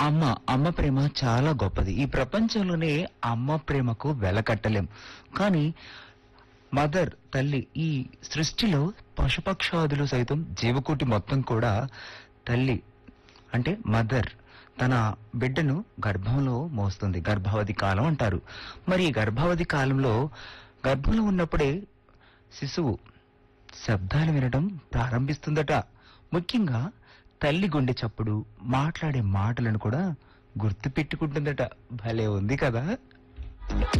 అమ్మ అమ్మ ప్రేమ చాలా గొప్పది ఈ ప్రపంచంలోనే అమ్మ ప్రేమకు వెలకట్టలేం కానీ మదర్ తల్లి ఈ సృష్టిలో పశుపక్షాదులు సైతం జీవకోటి మొత్తం కూడా తల్లి అంటే మదర్ తన బిడ్డను గర్భంలో మోస్తుంది గర్భవతి కాలం అంటారు మరి ఈ గర్భవతి కాలంలో గర్భంలో ఉన్నప్పుడే శిశువు శబ్దాలు వినడం ప్రారంభిస్తుందట ముఖ్యంగా తల్లి గుండె చప్పుడు మాట్లాడే మాటలను కూడా గుర్తు పెట్టుకుంటుందట భలే ఉంది కదా